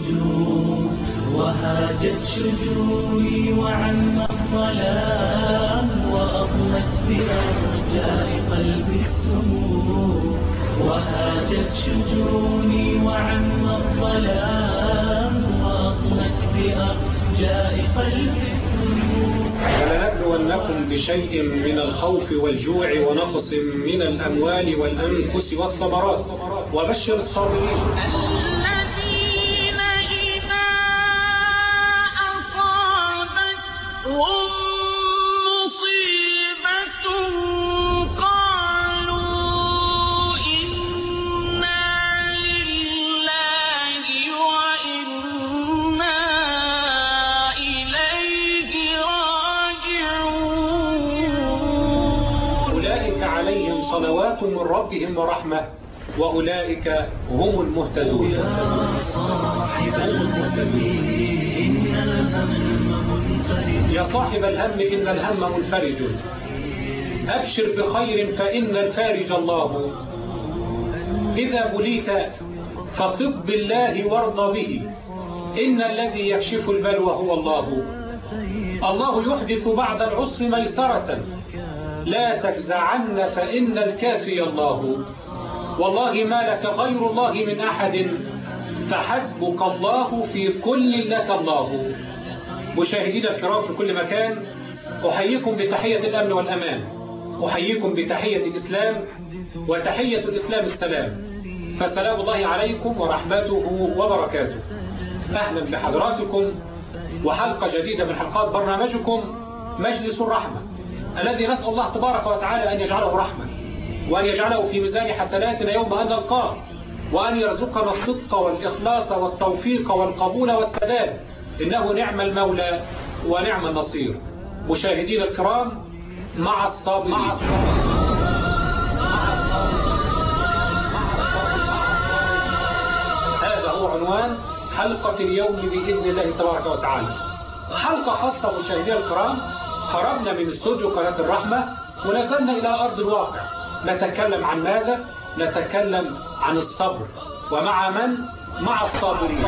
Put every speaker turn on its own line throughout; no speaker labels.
النجوم وهاجت شجوني وعم الظلام وأضلت بأرجاء قلبي السموم وهاجت شجوني وعم الظلام وأضلت بأرجاء قلبي السموم
ولنبلونكم بشيء من الخوف والجوع ونقص من الأموال والأنفس والثمرات وبشر الصابرين
الذين إذا أصابتهم مصيبة قالوا إنا لله وإنا إليه راجعون
أولئك عليهم صلوات من ربهم ورحمة وأولئك هم المهتدون
يا صاحب الهم إن الهم منفرد
يا صاحب الهم إن الهم منفرج أبشر بخير فإن الفارج الله إذا بليت فثق بالله وارض به إن الذي يكشف البلوى هو الله الله يحدث بعد العسر ميسرة لا تفزعن فإن الكافي الله والله ما لك غير الله من أحد فحسبك الله في كل لك الله مشاهدينا الكرام في كل مكان أحييكم بتحية الأمن والأمان أحييكم بتحية الإسلام وتحية الإسلام السلام فسلام الله عليكم ورحمته وبركاته أهلا بحضراتكم وحلقة جديدة من حلقات برنامجكم مجلس الرحمة الذي نسأل الله تبارك وتعالى أن يجعله رحمة وأن يجعله في ميزان حسناتنا يوم أن نلقاه وأن يرزقنا الصدق والإخلاص والتوفيق والقبول والسداد إنه نعم المولى ونعم النصير مشاهدين الكرام مع الصابرين مع الصابرين هذا هو عنوان حلقة اليوم بإذن الله تبارك وتعالى حلقة خاصة مشاهدينا الكرام خرجنا من استوديو قناة الرحمة ونزلنا إلى أرض الواقع نتكلم عن ماذا؟ نتكلم عن الصبر ومع من؟ مع الصابرين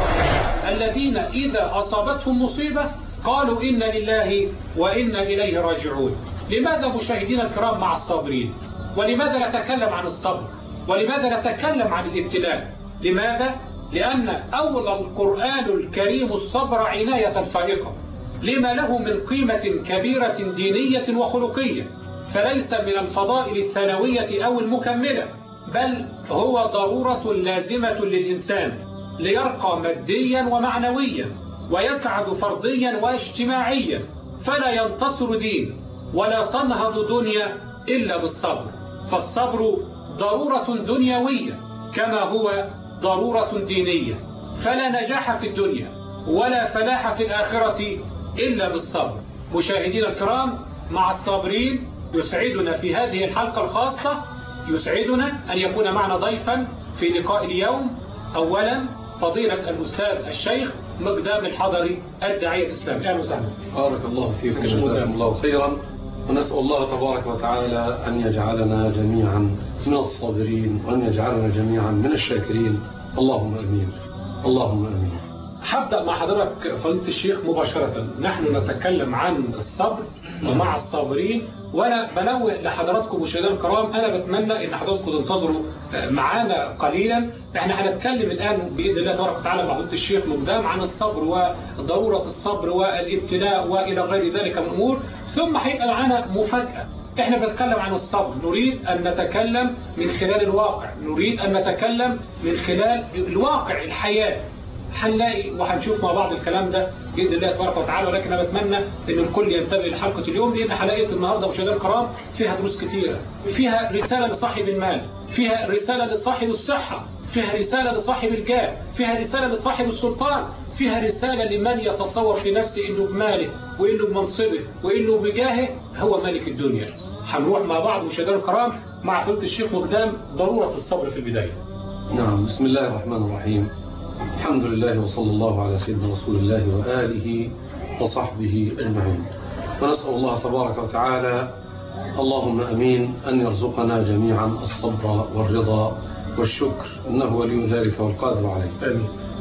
الذين إذا أصابتهم مصيبة قالوا إن لله وإنا إليه راجعون لماذا مشاهدينا الكرام مع الصابرين ولماذا نتكلم عن الصبر ولماذا نتكلم عن الابتلاء لماذا؟ لأن أول القرآن الكريم الصبر عناية فائقة لما له من قيمة كبيرة دينية وخلقية فليس من الفضائل الثانوية أو المكملة بل هو ضرورة لازمة للإنسان ليرقى ماديا ومعنويا ويسعد فرديا واجتماعيا فلا ينتصر دين ولا تنهض دنيا إلا بالصبر فالصبر ضرورة دنيوية كما هو ضرورة دينية فلا نجاح في الدنيا ولا فلاح في الآخرة إلا بالصبر مشاهدينا الكرام مع الصابرين يسعدنا في هذه الحلقة الخاصة يسعدنا أن يكون معنا ضيفا في لقاء اليوم أولا فضيلة الأستاذ الشيخ مقدام الحضري الداعية الإسلامي أهلا وسهلا
بارك الله فيكم جزاكم الله خيرا ونسأل الله تبارك وتعالى أن يجعلنا جميعا من الصابرين وأن يجعلنا جميعا من الشاكرين اللهم أمين اللهم أمين
حبدأ مع حضرتك فضيلة الشيخ مباشرة نحن نتكلم عن الصبر ومع الصابرين وأنا بنوه لحضراتكم مشاهدينا الكرام أنا بتمنى إن حضراتكم تنتظروا معانا قليلا احنا هنتكلم الآن بإذن الله تبارك وتعالى مع فضيلة الشيخ مقدام عن الصبر وضرورة الصبر والابتلاء وإلى غير ذلك من أمور ثم هيبقى معانا مفاجأة احنا بنتكلم عن الصبر نريد أن نتكلم من خلال الواقع نريد أن نتكلم من خلال الواقع الحياة هنلاقي وهنشوف مع بعض الكلام ده باذن الله تبارك وتعالى ولكن انا بتمنى ان الكل ينتبه لحلقه اليوم لان حلقه النهارده مشاهدينا الكرام فيها دروس كثيره فيها رساله لصاحب المال فيها رساله لصاحب الصحه فيها رساله لصاحب الجاه فيها رساله لصاحب السلطان فيها رساله لمن يتصور في نفسه انه بماله وانه بمنصبه وانه بجاهه هو ملك الدنيا هنروح مع بعض مشاهدينا الكرام مع فضيله الشيخ مقدام ضروره الصبر في البدايه
نعم بسم الله الرحمن الرحيم الحمد لله وصلى الله على سيدنا رسول الله وآله وصحبه أجمعين ونسأل الله تبارك وتعالى اللهم أمين أن يرزقنا جميعا الصبر والرضا والشكر إنه ولي ذلك والقادر عليه
امين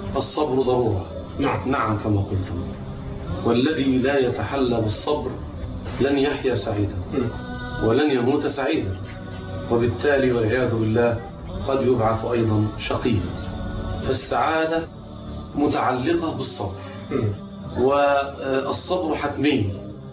الصبر ضرورة
نعم
نعم كما قلتم والذي لا يتحلى بالصبر لن يحيا سعيدا
مم.
ولن يموت سعيدا وبالتالي والعياذ بالله قد يبعث أيضا شقيا فالسعادة متعلقة بالصبر
مم.
والصبر حتمي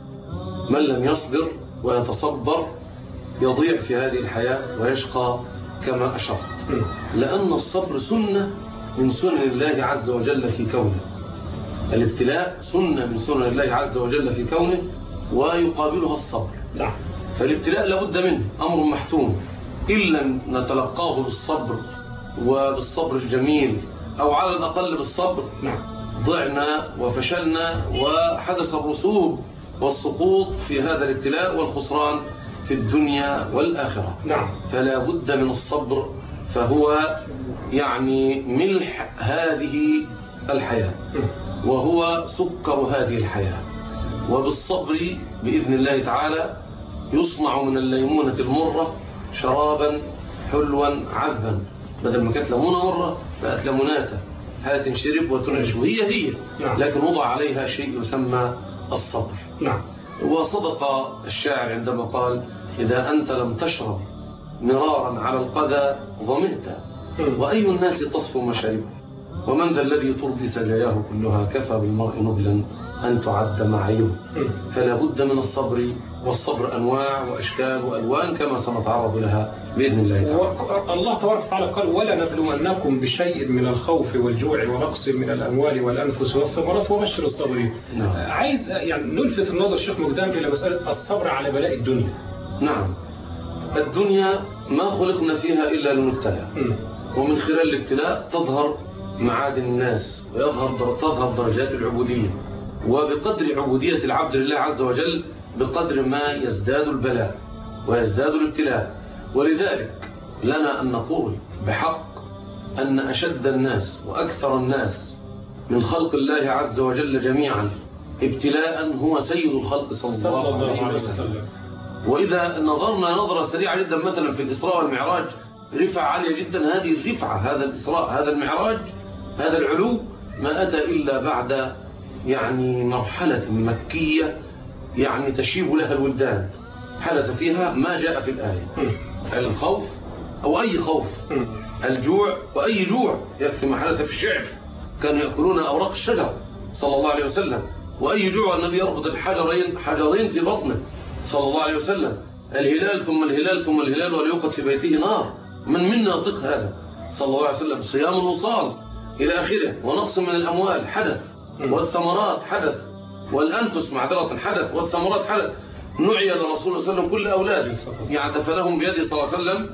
من لم يصبر ويتصبر يضيع في هذه الحياة ويشقى كما أشرت
مم.
لأن الصبر سنة من سنن الله عز وجل في كونه الابتلاء سنة من سنن الله عز وجل في كونه ويقابلها الصبر
نعم
فالابتلاء لابد منه أمر محتوم إن لم نتلقاه بالصبر وبالصبر الجميل أو على الأقل بالصبر
نعم
ضعنا وفشلنا وحدث الرسوب والسقوط في هذا الابتلاء والخسران في الدنيا والآخرة
نعم
فلا بد من الصبر فهو يعني ملح هذه الحياة
مم.
وهو سكر هذه الحياة وبالصبر بإذن الله تعالى يصنع من الليمونة المرة شرابا حلوا عذبا بدل ما كانت ليمونة مرة بقت ليموناتة هذا تنشرب وتنعش وهي هي
نعم.
لكن وضع عليها شيء يسمى الصبر
نعم
وصدق الشاعر عندما قال إذا أنت لم تشرب مرارا على القذى ضمنت
مم.
وأي الناس تصفو مشاربه ومن ذا الذي ترضي سجاياه كلها كفى بالمرء نبلا أن تعد معايبه
مم.
فلا بد من الصبر والصبر أنواع وأشكال وألوان كما سنتعرض لها بإذن الله تعالى
و- الله تبارك وتعالى قال ولا نبلونكم بشيء من الخوف والجوع ونقص من الأموال والأنفس والثمرات وبشر الصابرين
نعم.
عايز يعني نلفت النظر الشيخ مقدام إلى مسألة الصبر على بلاء الدنيا
نعم الدنيا ما خلقنا فيها إلا لنبتلى
مم.
ومن خلال الابتلاء تظهر معادن الناس ويظهر در- تظهر درجات العبودية وبقدر عبودية العبد لله عز وجل بقدر ما يزداد البلاء ويزداد الابتلاء ولذلك لنا أن نقول بحق أن أشد الناس وأكثر الناس من خلق الله عز وجل جميعا ابتلاء هو سيد الخلق صلى
صلى
الله
الله
عليه
عليه
وسلم
وسلم
وإذا نظرنا نظرة سريعة جدا مثلا في الإسراء والمعراج رفعة عالية جدا هذه الرفعة هذا الإسراء هذا المعراج هذا العلو ما أتى إلا بعد يعني مرحلة مكية يعني تشيب لها الولدان حدث فيها ما جاء في الآية
مم.
الخوف أو أي خوف
مم.
الجوع وأي جوع يكفي ما حدث في الشعر كانوا يأكلون أوراق الشجر صلى الله عليه وسلم وأي جوع النبي يربط الحجرين حجرين في بطنه صلى الله عليه وسلم الهلال ثم الهلال ثم الهلال وليوقد في بيته نار من منا يطيق هذا صلى الله عليه وسلم صيام الوصال إلى آخره ونقص من الأموال حدث والثمرات حدث والأنفس معذرة حدث والثمرات حدث نعي لرسول الله صلى الله عليه وسلم كل أولاده يعني دفنهم بيده صلى الله عليه وسلم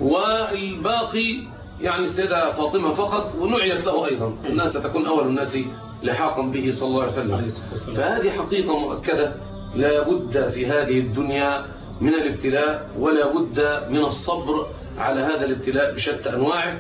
والباقي يعني السيدة فاطمة فقط ونعيت له أيضا الناس تكون أول الناس لحاقا به صلى الله عليه
عليه
وسلم
الصلاة والسلام
فهذه حقيقة مؤكدة لا بد في هذه الدنيا من الابتلاء ولا بد من الصبر على هذا الابتلاء بشتى أنواعه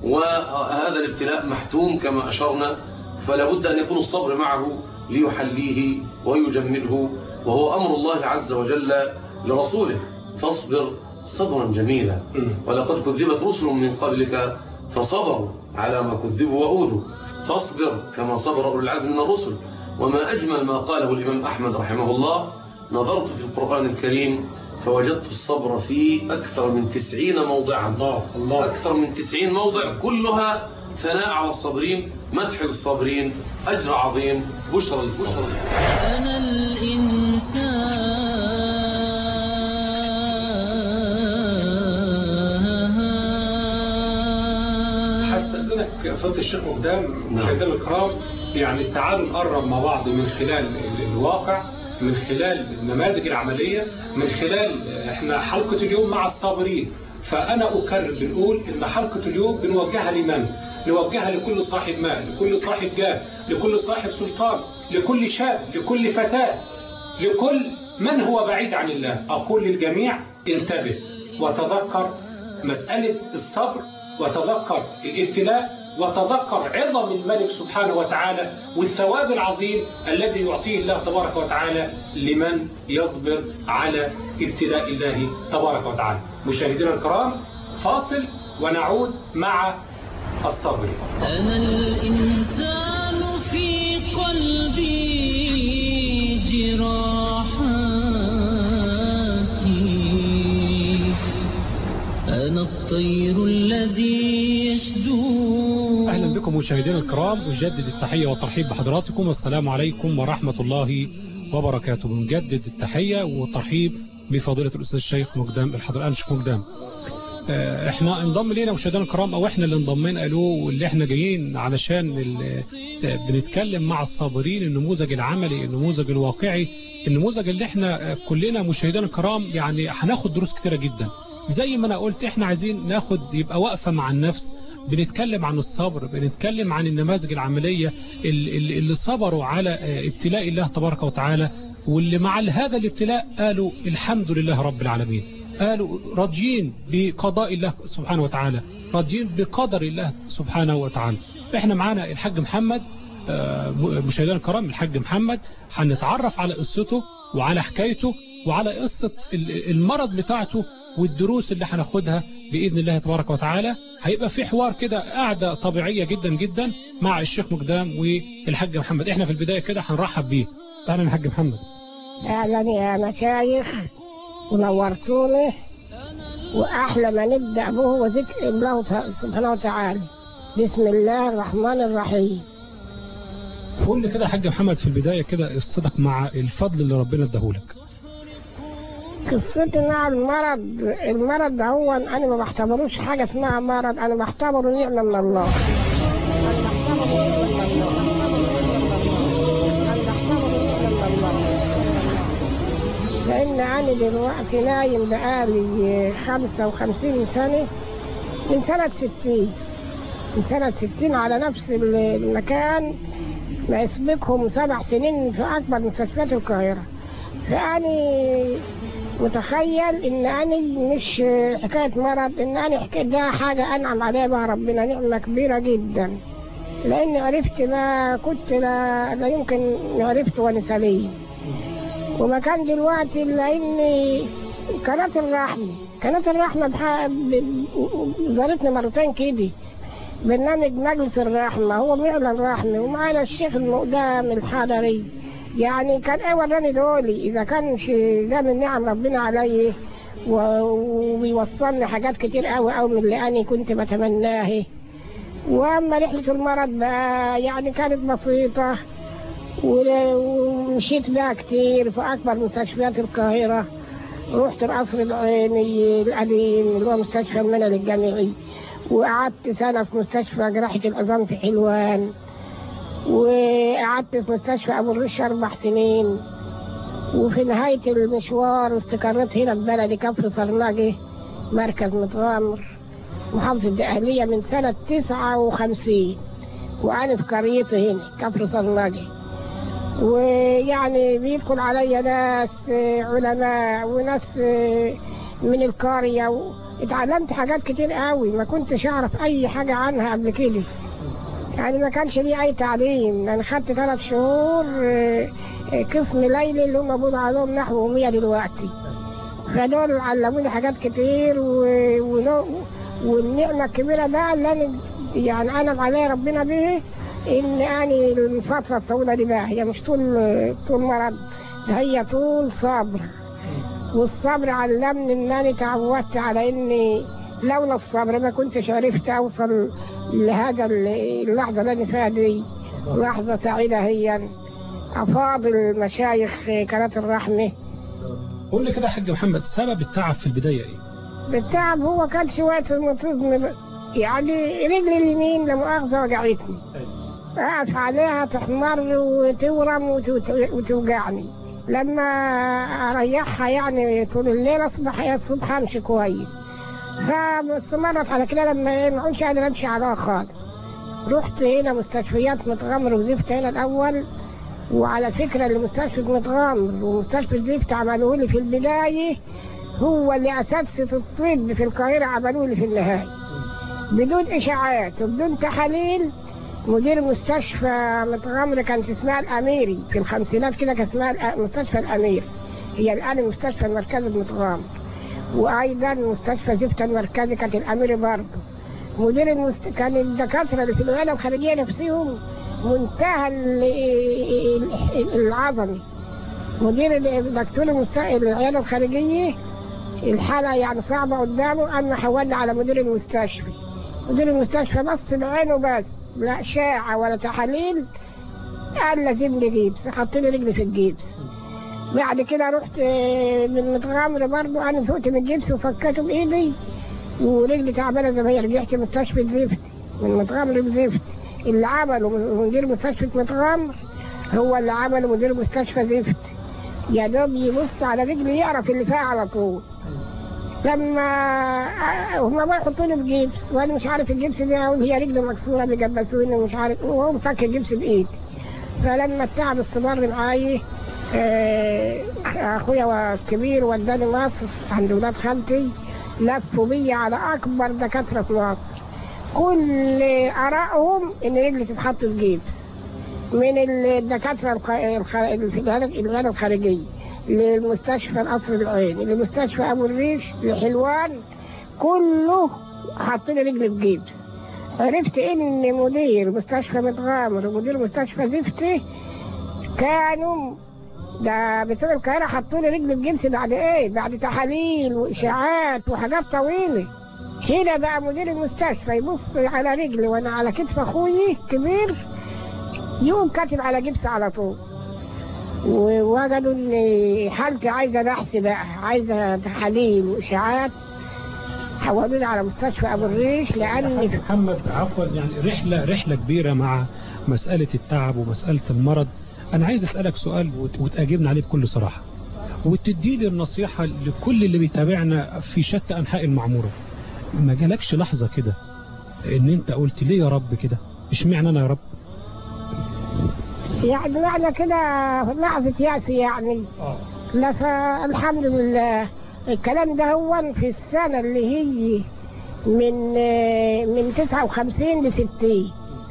وهذا الابتلاء محتوم كما أشرنا فلا بد أن يكون الصبر معه ليحليه ويجمله وهو أمر الله عز وجل لرسوله فاصبر صبرا جميلا
مم.
ولقد كذبت رسل من قبلك فصبروا على ما كذبوا وأوذوا فاصبر كما صبر أولو العزم من الرسل وما أجمل ما قاله الإمام أحمد رحمه الله نظرت في القرآن الكريم فوجدت الصبر فيه أكثر من تسعين موضعا
الله الله
أكثر من تسعين موضع كلها ثناء على الصابرين مدح للصابرين أجر عظيم بشرى للصابرين
أنا الإنسان
هستأذنك فضيلة الشيخ مقدام
نعم.
مشاهدينا الكرام يعني تعالوا نقرب مع بعض من خلال ال- الواقع من خلال النماذج العملية من خلال احنا حلقة اليوم مع الصابرين فأنا أكرر بنقول إن حلقة اليوم بنوجهها لمن؟ نوجهها لكل صاحب مال لكل صاحب جاه لكل صاحب سلطان لكل شاب لكل فتاة لكل من هو بعيد عن الله أقول للجميع انتبه وتذكر مسألة الصبر وتذكر الابتلاء وتذكر عظم الملك سبحانه وتعالى والثواب العظيم الذي يعطيه الله تبارك وتعالى لمن يصبر على ابتلاء الله تبارك وتعالى مشاهدينا الكرام فاصل ونعود مع الصبر
أنا الإنسان في قلبي جراحاتي أنا الطير الذي يشدو
أهلا بكم مشاهدينا الكرام أجدد التحية والترحيب بحضراتكم والسلام عليكم ورحمة الله وبركاته بنجدد التحية والترحيب بفضيلة الأستاذ الشيخ مقدام الحضران شيخ مقدام آه، احنا انضم لينا مشاهدينا الكرام او احنا اللي انضمينا قالوا واللي احنا جايين علشان ال- آه، بنتكلم مع الصابرين النموذج العملي النموذج الواقعي النموذج اللي احنا آه، كلنا مشاهدينا الكرام يعني هناخد دروس كتيرة جدا زي ما انا قلت احنا عايزين ناخد يبقى واقفة مع النفس بنتكلم عن الصبر بنتكلم عن النماذج العملية ال- ال- اللي صبروا على آه، ابتلاء الله تبارك وتعالى واللي مع هذا الابتلاء قالوا الحمد لله رب العالمين قالوا راضيين بقضاء الله سبحانه وتعالى راضيين بقدر الله سبحانه وتعالى احنا معانا الحاج محمد آه، مشاهدينا الكرام الحاج محمد هنتعرف على قصته وعلى حكايته وعلى قصة ال- المرض بتاعته والدروس اللي هناخدها بإذن الله تبارك وتعالى هيبقى في حوار كده قاعدة طبيعية جدا جدا مع الشيخ مقدام والحاج محمد احنا في البداية كده هنرحب بيه اهلا يا حاج محمد
أهلا يا مشايخ ونورتوني وأحلى ما نبدأ به هو ذكر الله سبحانه وتعالى بسم الله الرحمن الرحيم
قول لي كده يا حاج محمد في البداية كده قصتك مع الفضل اللي ربنا اداهولك
قصتي مع المرض المرض ده هو أنا ما بعتبروش حاجة اسمها مرض أنا بعتبره نعمة من الله أنا بعتبره نعمة من الله أنا بعتبره نعمة من الله لأن أنا دلوقتي نايم بقالي خمسة وخمسين سنة من سنة ستين من سنة ستين على نفس المكان ما يسبقهم سبع سنين في أكبر مستشفيات القاهرة فأنا متخيل إن أنا مش حكاية مرض إن أنا حكاية ده حاجة أنعم عليها بها ربنا نعمة كبيرة جدا لأني عرفت ما كنت لا, لا يمكن عرفت وأنا سليم وما كان دلوقتي إلا إن قناة الرحمة قناة الرحمة بح- ب- زارتني مرتين كده برنامج مجلس الرحمة هو بيعلن رحمة ومعانا الشيخ المقدام الحضري يعني كان ايه وراني دولي اذا كانش ده من نعم ربنا علي و- وبيوصلني حاجات كتير قوي قوي من اللي انا كنت بتمناه واما رحلة المرض بقى يعني كانت بسيطة ول- ومشيت بقى كتير في اكبر مستشفيات القاهرة رحت القصر العيني القديم اللي هو مستشفى الملل الجامعي وقعدت سنة في مستشفى جراحة العظام في حلوان وقعدت في مستشفى أبو الرش أربع سنين وفي نهاية المشوار استقريت هنا في بلدي كفر صرناجي مركز متغامر محافظة الدقهلية من سنة تسعة وخمسين وأنا في قريتي هنا كفر صرناجي ويعني بيدخل عليا ناس علماء وناس من القرية اتعلمت حاجات كتير قوي ما كنتش أعرف أي حاجة عنها قبل كده يعني ما كانش لي أي تعليم أنا خدت ثلاث شهور آه، آه، قسم ليلي اللي هم بيقولوا عليهم نحو 100 دلوقتي فدول علموني حاجات كتير و... ونو... والنعمة الكبيرة بقى اللي أنا يعني أنا عليا ربنا به إن أنا الفترة الطويلة دي بقى هي مش طول طول مرض ده هي طول صبر والصبر علمني إن أنا تعودت على إني لولا الصبر ما كنتش عرفت أوصل لهذا اللحظة اللي أنا فيها دي لحظة سعيدة هي أفاضل مشايخ قناة الرحمة
قول لي كده يا حاج محمد سبب التعب في البداية ايه
بالتعب هو كان شوية الموتيزم يعني رجلي اليمين لا مؤاخذة وجعتني أقف عليها تحمر وتورم وت- وتوجعني لما أريحها يعني طول الليل أصبح هي الصبح أمشي كويس فاستمرت على كده لما إيه ما كنتش قادر أمشي عليها خالص رحت هنا مستشفيات متغمر وزفت هنا الأول وعلى فكرة اللي مستشفى متغمر ومستشفى زفت عملوه لي في البداية هو اللي أساتذة الطب في القاهرة عملوه لي في النهاية بدون إشاعات وبدون تحاليل مدير مستشفى متغمر كانت اسمها الأميري في الخمسينات كده كان اسمها الأ- مستشفى الأمير هي الآن المستشفى المركزي المتغمر وأيضا مستشفى زفت المركزي كانت الأميري برضه مدير المست... كان الدكاترة اللي في الولاية الخارجية نفسهم منتهى ال- ال- العظمة مدير الدكتور المست... العيادة الخارجية الحالة يعني صعبة قدامه أما حولنا على مدير المستشفى مدير المستشفى بص بعينه بس لا أشعة ولا تحاليل قال لازم لي جيبس حط لي رجلي في الجيبس بعد كده رحت آه، من متغامرة برضه أنا فوقت من الجبس وفكيته بإيدي ورجلي تعبانة زي ما هي رجعت مستشفى زفت من متغامر بزفت اللي عمله مدير مستشفى متغامر هو اللي عمله مدير مستشفى زفت يا دوب يبص على رجلي يعرف اللي فيها على طول لما آه، هما بقى يحطوا لي بجيبس وانا مش عارف الجبس ده هي رجلي مكسوره بيجبسوني ومش عارف وهو فك الجبس بايدي فلما التعب استمر معايا آه، اخويا الكبير وداني مصر عند ولاد خالتي لفوا بيا على اكبر دكاتره في مصر كل ارائهم ان رجلي تتحط في جيبس من الدكاتره الخ- الخ- اللي في الهيئة- الهيئة الخارجيه للمستشفى القصر العيني لمستشفى ابو الريش لحلوان كله حاطين رجلي في جيبس عرفت ان مدير مستشفى متغامر ومدير مستشفى زفتي كانوا ده بتوع القاهرة حطوا لي رجل الجنس بعد ايه؟ بعد تحاليل واشاعات وحاجات طويلة. هنا بقى مدير المستشفى يبص على رجلي وانا على كتف اخوي كبير يقوم كاتب على جبس على طول. ووجدوا ان حالتي عايزه بحث بقى عايزه تحاليل واشاعات حولوني على مستشفى ابو الريش لان
حاج محمد عفوا يعني رحلة رحلة كبيرة مع مسألة التعب ومسألة المرض أنا عايز أسألك سؤال وت- وتأجبنا عليه بكل صراحة وتدي لي النصيحة لكل اللي بيتابعنا في شتى أنحاء المعمورة ما جالكش لحظة كده إن أنت قلت ليه يا رب كده اشمعنى أنا يا رب
يعني معنى كده لحظة يأس يعني لا فالحمد لله الكلام ده هو في السنة اللي هي من من 59 ل 60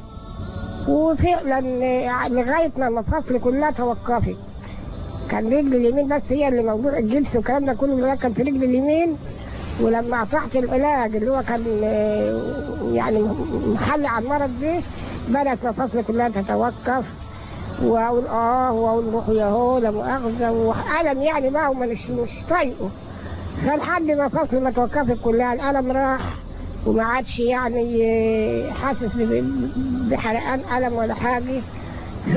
وفعلا لغاية ما المفاصل كلها توقفت كان رجل اليمين بس هي اللي موضوع الجبس والكلام ده كله ده كان في رجل اليمين ولما قطعت العلاج اللي هو كان آه، يعني محل على المرض ده بدأت المفاصل كلها تتوقف واقول اه واقول روحوا يا هو لا مؤاخذه والم يعني بقى ومش مش طايقه فلحد ما فصل ما توقفت كلها الالم راح وما عادش يعني آه، حاسس ب- بحرقان الم ولا حاجه ف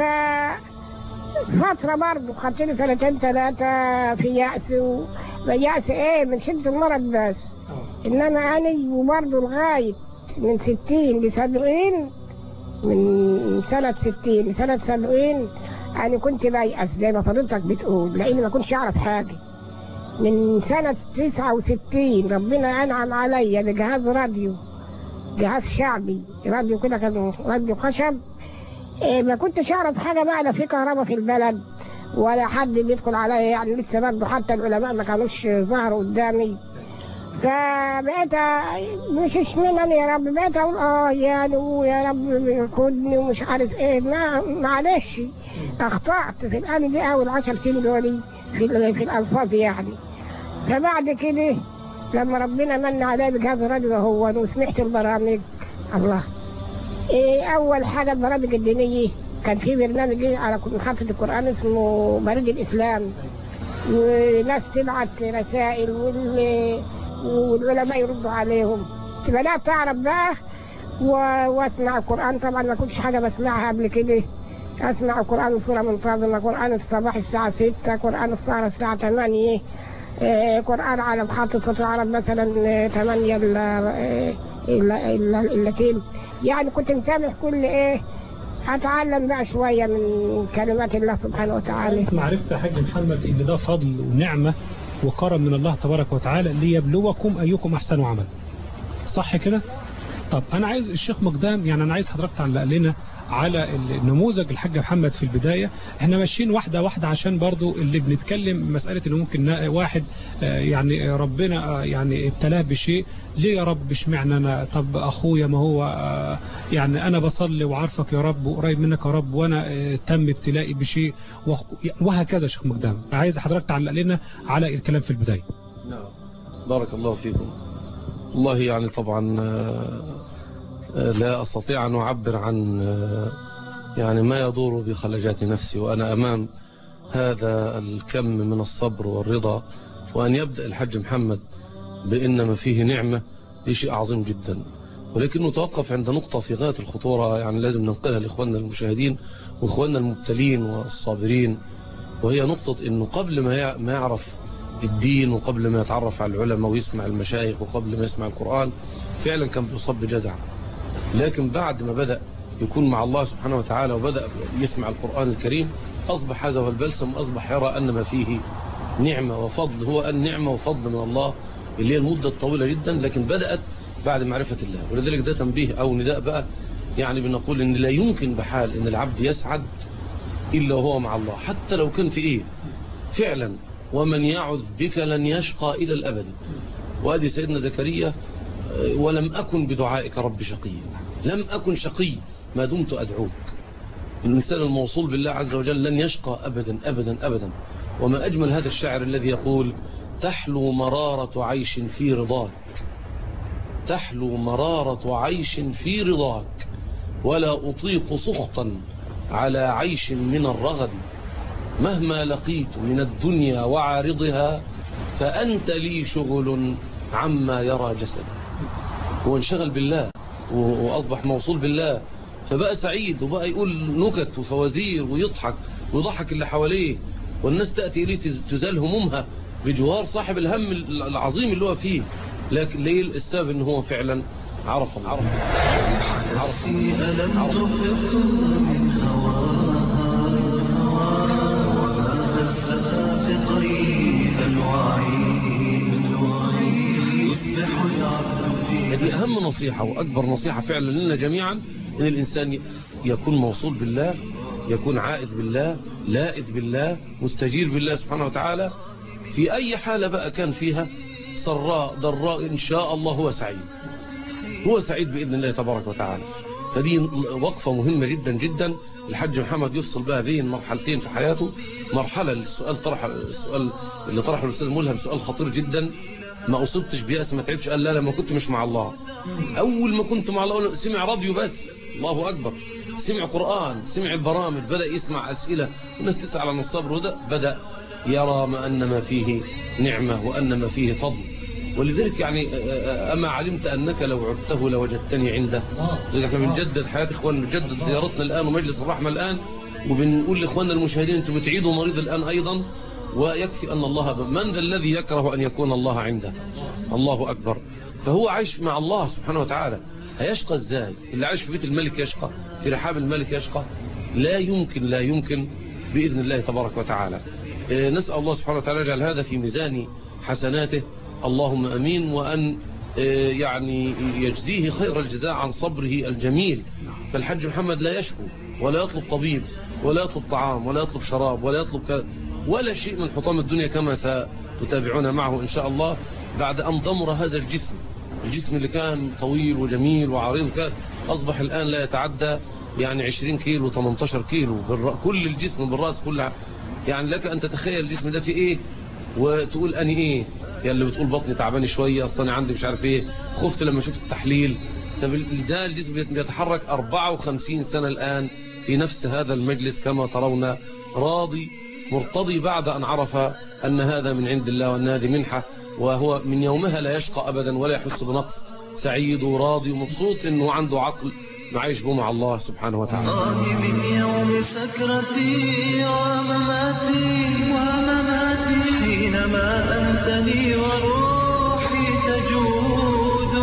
فترة برضه خدت لي سنتين ثلاثة في يأس و... يأس ايه من شدة المرض بس انما انا وبرضه لغاية من ستين لسبعين من سنة ستين لسنة سبعين أنا كنت بيأس زي ما فضيلتك بتقول لأني ما كنتش أعرف حاجة من سنة تسعة وستين ربنا أنعم عليا بجهاز راديو جهاز شعبي راديو كده كان راديو خشب إيه ما كنتش أعرف حاجة بقى لا في كهرباء في البلد ولا حد بيدخل عليا يعني لسه برضه حتى العلماء ما كانوش ظهروا قدامي فبقيت مش اشمعنى انا يا رب بقيت اقول اه يعني ويا رب خدني ومش عارف ايه ما معلش اخطأت في الان دي اول عشر سنين دولي في ال- في الالفاظ يعني فبعد كده لما ربنا من علي بجهاز الراديو هو وسمعت البرامج الله إيه اول حاجه البرامج الدينيه كان في برنامج إيه على محطه القران اسمه بريد الاسلام وناس تبعت رسائل وال... والعلماء يردوا عليهم بدأت أعرف بقى و... واسمع القرآن طبعا ما كنتش حاجة بسمعها قبل كده أسمع القرآن بصورة منتظمة قرآن الصباح الساعة 6 قرآن السهرة الساعة 8 آه، قرآن على محطة صوت العرب مثلا آه، 8 إلا آه، إلا إلا إلتين يعني كنت متابع كل إيه أتعلم بقى شوية من كلمات الله سبحانه وتعالى
ما عرفت يا حاج محمد ان ده فضل ونعمة وكرم من الله تبارك وتعالى ليبلوكم ايكم احسن عمل صح كده طب انا عايز الشيخ مقدام يعني انا عايز حضرتك تعلق لنا على النموذج الحاج محمد في البداية احنا ماشيين واحدة واحدة عشان برضو اللي بنتكلم مسألة انه ممكن نا- واحد آه، يعني ربنا آه، يعني ابتلاه بشيء ليه يا رب اشمعنى انا طب اخويا ما هو آه، يعني انا بصلي وعارفك يا رب وقريب منك يا رب وانا آه، تم ابتلائي بشيء وأخ- وهكذا يا شيخ مقدام عايز حضرتك تعلق لنا على الكلام في البداية
نعم بارك الله فيكم والله يعني طبعا آه، آه، لا أستطيع أن أعبر عن آه، يعني ما يدور بخلجات نفسي وأنا أمام هذا الكم من الصبر والرضا وأن يبدأ الحج محمد بإنما فيه نعمة دي شيء عظيم جدا ولكنه توقف عند نقطة في غاية الخطورة يعني لازم ننقلها لإخواننا المشاهدين وإخواننا المبتلين والصابرين وهي نقطة إنه قبل ما يع- ما يعرف الدين وقبل ما يتعرف على العلماء ويسمع المشايخ وقبل ما يسمع القرآن فعلا كان بيصاب بجزع لكن بعد ما بدأ يكون مع الله سبحانه وتعالى وبدأ يسمع القرآن الكريم أصبح هذا هو البلسم وأصبح يرى أن ما فيه نعمة وفضل هو النعمة وفضل من الله اللي هي المدة الطويلة جدا لكن بدأت بعد معرفة الله ولذلك ده تنبيه أو نداء بقى يعني بنقول إن لا يمكن بحال إن العبد يسعد إلا وهو مع الله حتى لو كان في إيه فعلا ومن يعذ بك لن يشقى إلى الأبد وأدي سيدنا زكريا آه، ولم أكن بدعائك رب شقيا لم أكن شقي ما دمت أدعوك الإنسان الموصول بالله عز وجل لن يشقى أبدا أبدا أبدا وما أجمل هذا الشاعر الذي يقول تحلو مرارة عيش في رضاك تحلو مرارة عيش في رضاك ولا أطيق سخطا على عيش من الرغد مهما لقيت من الدنيا وعارضها فأنت لي شغل عما يرى جسد هو انشغل بالله و- وأصبح موصول بالله فبقى سعيد وبقى يقول نكت وفوازير ويضحك ويضحك اللي حواليه والناس تأتي إليه تز- تزال همومها بجوار صاحب الهم العظيم اللي هو فيه لكن ليه السبب ان هو فعلا عرف الله عرف الله عرف الله عرف الله هذه أهم نصيحة وأكبر نصيحة فعلا لنا جميعا أن الإنسان ي- يكون موصول بالله يكون عائذ بالله لائذ بالله مستجير بالله سبحانه وتعالى في أي حالة بقى كان فيها سراء ضراء إن شاء الله هو سعيد هو سعيد بإذن الله تبارك وتعالى فدي وقفة مهمة جدا جدا الحج محمد يفصل بها بين مرحلتين في حياته مرحلة السؤال طرح السؤال اللي طرحه الأستاذ ملهم سؤال خطير جدا ما أصبتش بيأس ما تعبش قال لا لا ما كنت مش مع الله أول ما كنت مع الله سمع راديو بس الله أكبر سمع قرآن سمع البرامج بدأ يسمع أسئلة والناس تسأل عن الصبر وده بدأ يرى ما أن ما فيه نعمة وأن ما فيه فضل ولذلك يعني أما علمت أنك لو عدته لوجدتني عنده لذلك احنا بنجدد حياة إخواننا بنجدد زيارتنا الآن ومجلس الرحمة الآن وبنقول لإخواننا المشاهدين أنتم بتعيدوا مريض الآن أيضا ويكفي أن الله من ذا الذي يكره أن يكون الله عنده الله أكبر فهو عايش مع الله سبحانه وتعالى هيشقى ازاي اللي عايش في بيت الملك يشقى في رحاب الملك يشقى لا يمكن لا يمكن بإذن الله تبارك وتعالى إيه، نسأل الله سبحانه وتعالى يجعل هذا في ميزان حسناته اللهم أمين وأن إيه، يعني يجزيه خير الجزاء عن صبره الجميل فالحج محمد لا يشكو ولا يطلب طبيب ولا يطلب طعام ولا يطلب شراب ولا يطلب كذا ولا شيء من حطام الدنيا كما ستتابعون معه إن شاء الله بعد أن ضمر هذا الجسم الجسم اللي كان طويل وجميل وعريض كان أصبح الآن لا يتعدى يعني 20 كيلو 18 كيلو بالر... كل الجسم بالرأس كلها يعني لك أن تتخيل الجسم ده في إيه وتقول أني إيه يعني اللي بتقول بطني تعباني شوية أصلا عندي مش عارف إيه خفت لما شفت التحليل طب ال- ده الجسم بيتحرك 54 سنة الآن في نفس هذا المجلس كما ترون راضي مرتضي بعد أن عرف أن هذا من عند الله وأن هذه منحة وهو من يومها لا يشقى أبدا ولا يحس بنقص سعيد وراضي ومبسوط أنه عنده عقل معيش به مع الله سبحانه وتعالى
من يوم سكرتي ومماتي ومماتي حينما أنت لي وروحي تجود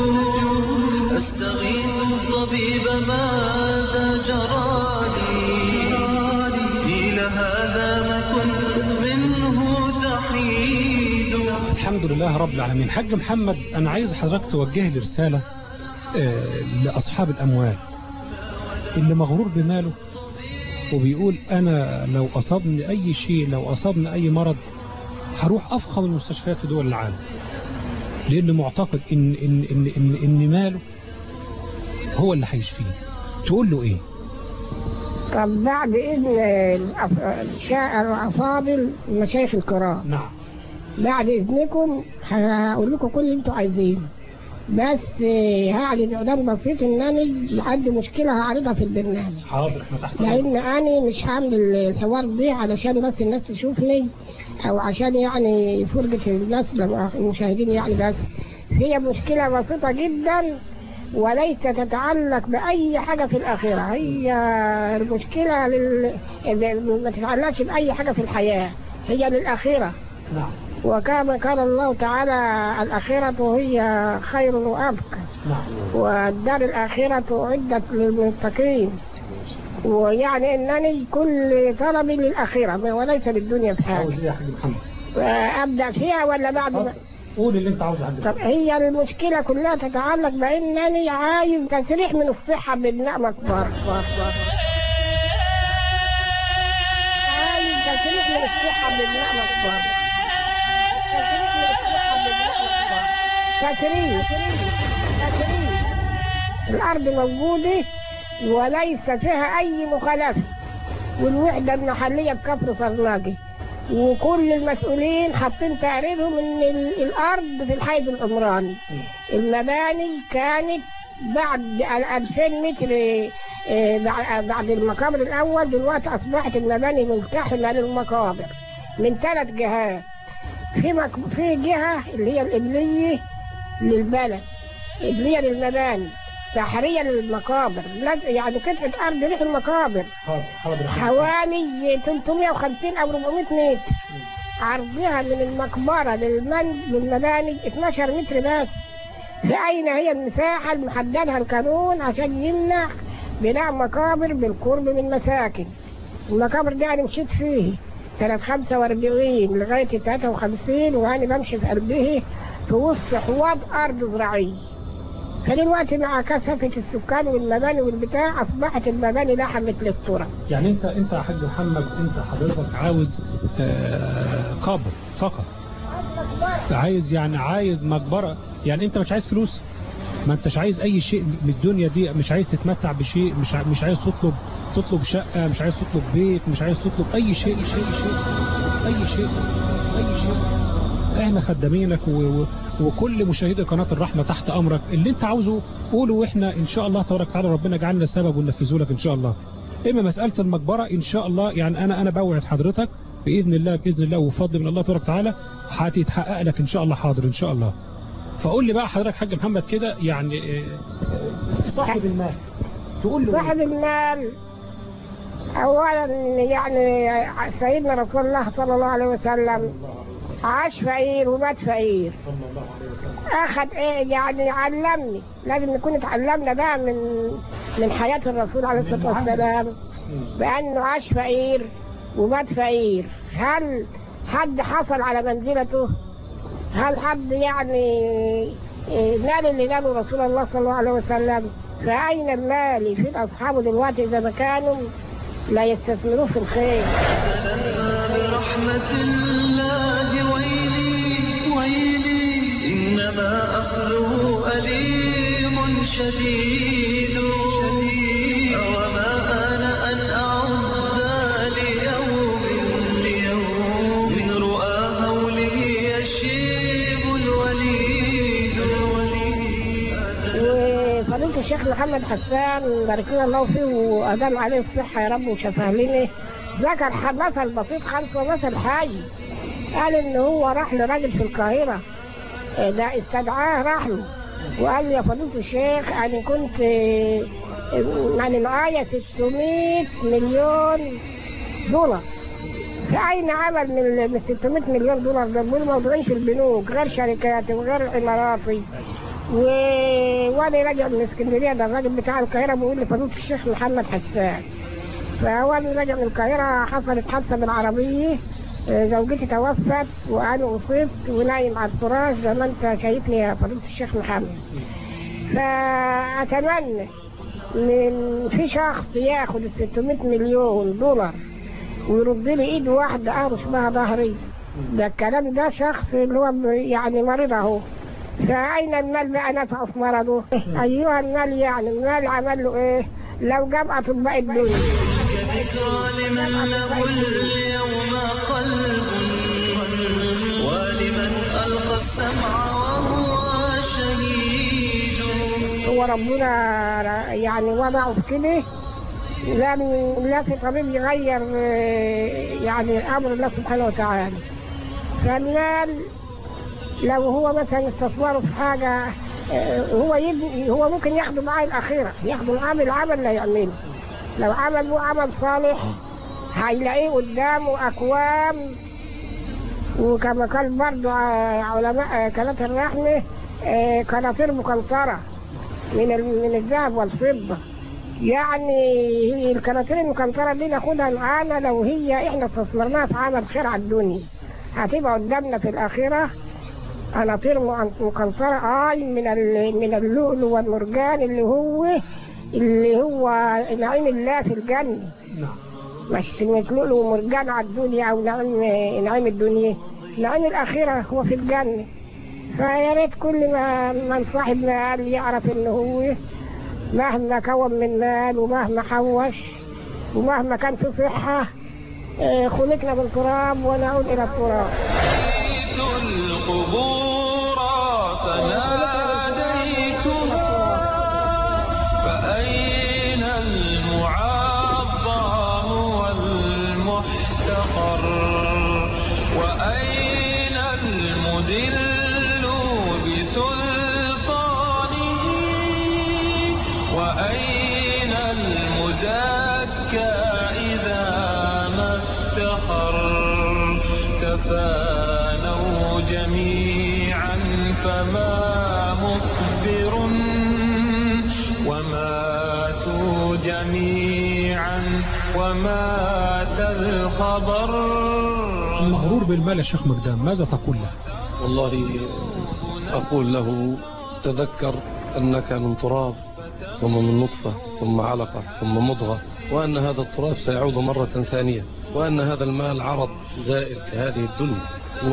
أستغيث الطبيب ماذا جرالي إلى هذا ما كنت منه تحيد
الحمد لله رب العالمين حاج محمد أنا عايز حضرتك توجه لي رسالة آه، لأصحاب الأموال اللي مغرور بماله وبيقول أنا لو أصابني أي شيء لو أصابني أي مرض هروح أفخم المستشفيات في دول العالم لأنه معتقد إن, إن, إن, إن, إن ماله هو اللي هيشفيه تقول له إيه
طب بعد إذن الأف- الشاعر الأفاضل المشايخ الكرام
نعم
بعد إذنكم هقول لكم كل اللي أنتوا عايزينه بس آه، هعلن اعلان بسيط ان انا عندي مشكله هعرضها في البرنامج
حاضر احنا تحت
لان انا مش هعمل الحوار دي علشان بس الناس تشوفني او عشان يعني فرجة الناس لما- المشاهدين يعني بس هي مشكلة بسيطة جدا وليس تتعلق بأي حاجة في الآخرة هي المشكلة لل... ما تتعلقش بأي حاجة في الحياة هي للآخرة
نعم
وكما قال الله تعالى الآخرة هي خير وأبقى
نعم
والدار الآخرة أعدت للمتقين ويعني أنني كل طلبي للآخرة وليس للدنيا في حاجة
عاوز ايه يا حاج محمد
أبدأ فيها ولا بعد ما
قول اللي انت عاوزه يا حاج
طب هي المشكلة كلها تتعلق بأنني عايز تسريح من الصحة بنعمة أكبر عايز تسريح من الصحة بنعمة أكبر تسريح من الصحة بنعمة أكبر تسريح تسريح الأرض موجودة وليس فيها أي مخالفة والوحدة المحلية بكفر صرناجي وكل المسؤولين حاطين تقريرهم ان ال- الارض في الحيز العمراني المباني كانت بعد ال 2000 متر آه، بع- بعد المقابر الاول دلوقتي اصبحت المباني ملتحمه للمقابر من ثلاث جهات في مك... في جهه اللي هي القبليه للبلد قبليه للمباني تحريه للمقابر لا- يعني قطعه ارض ريح المقابر
حاضر حاضر يا حاج.
حوالي 350 او 400 متر عرضها من المقبرة للمن للمباني 12 متر بس فأين هي المساحة المحددها القانون عشان يمنع بناء مقابر بالقرب من مساكن المقابر دي أنا مشيت فيه سنة 45 لغاية 53 وأنا بمشي في قلبه في وسط حواض أرض زراعية فدلوقتي مع كثافة السكان والمباني والبتاع أصبحت المباني لحمت للتراب
يعني انت انت يا حاج محمد انت حضرتك عاوز آه، قبر فقط عايز يعني عايز مقبرة يعني انت مش عايز فلوس ما انتش عايز اي شيء من الدنيا دي مش عايز تتمتع بشيء مش ع- مش عايز تطلب تطلب شقة مش عايز تطلب بيت مش عايز تطلب اي شيء شيء شيء اي شيء اي شيء احنا خدامينك و... و... وكل مشاهدي قناة الرحمة تحت امرك اللي انت عاوزه قوله واحنا ان شاء الله تبارك وتعالى ربنا يجعلنا سبب وننفذه لك ان شاء الله اما مسألة المقبرة ان شاء الله يعني انا انا بوعد حضرتك باذن الله باذن الله وفضل من الله تبارك وتعالى هتتحقق لك ان شاء الله حاضر ان شاء الله فقول لي بقى حضرتك حاج محمد كده يعني آه، آه، صاحب المال تقول له
صاحب المال اولا يعني سيدنا رسول الله صلى الله عليه وسلم عاش فقير ومات فقير
صلى الله عليه وسلم
اخذ ايه يعني علمني لازم نكون اتعلمنا بقى من من حياة الرسول عليه الصلاة والسلام بانه عاش فقير ومات فقير هل حد حصل على منزلته هل حد يعني إيه، نال اللي ناله رسول الله صلى الله عليه وسلم فأين المال في أصحابه دلوقتي إذا ما كانوا لا يستثمروه في الخير
برحمة الله ويلي ويلي إنما أخذه أليم شديد أوما أنا أن أعد ليوم ليوم من رؤى هوله يشيب الوليد
وفضيلة الشيخ محمد حسان بارك لنا الله فيه وأدام عليه الصحة يا رب وشفاه لنا ذكر ح- مثل بسيط خالص ومثل حي قال إن هو راح لراجل في القاهرة آه، ده استدعاه راح له وقال له يا فضيلة الشيخ أنا كنت آه، آه، يعني معايا 600 مليون دولار فأين عمل من ال- من 600 مليون دولار ده دول موضوعين في البنوك غير شركاتي وغير إماراتي و... وانا راجع من اسكندريه ده الراجل بتاع القاهره بيقول لي فضيله الشيخ محمد حسان فهو انا راجع من القاهره حصلت حادثه بالعربيه آه، زوجتي توفت وانا اصبت ونايم على الفراش زي ما انت شايفني يا فضيله الشيخ محمد فاتمنى من في شخص ياخد ال 600 مليون دولار ويرد لي ايد واحده اهرش بها ظهري ده الكلام ده شخص اللي هو يعني مريض اهو فأين المال بقى نفعه في مرضه؟ أيها المال يعني المال عمل له إيه؟ لو جاب أطباء الدنيا
كذكرى لمن له اليوم قلب ولمن ألقى السمع وهو شهيد
هو ربنا يعني وضعه في كده لم لا في طبيب يغير آه، يعني امر الله سبحانه وتعالى فالمال لو هو مثلا استثمره في حاجه آه، هو يبني هو ممكن ياخده معاه الاخيره ياخده معاه بالعمل لا يعمله لو عمل له عمل صالح هيلاقيه قدامه اكوام وكما قال برضو ع- علماء كلات الرحمة آه، قناطير مقنطرة من ال- من الذهب والفضة يعني هي القناطير المقنطرة دي ناخدها معانا لو هي احنا استثمرناها في عمل خير على الدنيا هتبقى قدامنا في الآخرة قناطير مقن- مقنطرة آي من ال- من اللؤلؤ والمرجان اللي هو اللي هو نعيم الله في الجنة
نعم
مش مش لؤلؤ ومرجان على الدنيا او نعيم نعيم الدنيا نعيم الاخره هو في الجنه فيا ريت كل ما من صاحب مال يعرف ان هو مهما كون من مال ومهما حوش ومهما كان في صحه آه، خلقنا بالتراب ونعود الى التراب
أتيت القبور فناديتها فأين المعظم والمحتقر وأين المدل بسلطانه وأين المزكى إذا ما افتخر تفانوا جميعا فما مخبر وماتوا جميعا ومات الخبر
المغرور بالمال يا شيخ مقدام ماذا تقول له
والله أقول له تذكر أنك من تراب ثم من نطفة ثم علقة ثم مضغة وأن هذا التراب سيعود مرة ثانية وأن هذا المال عرض زائل كهذه الدنيا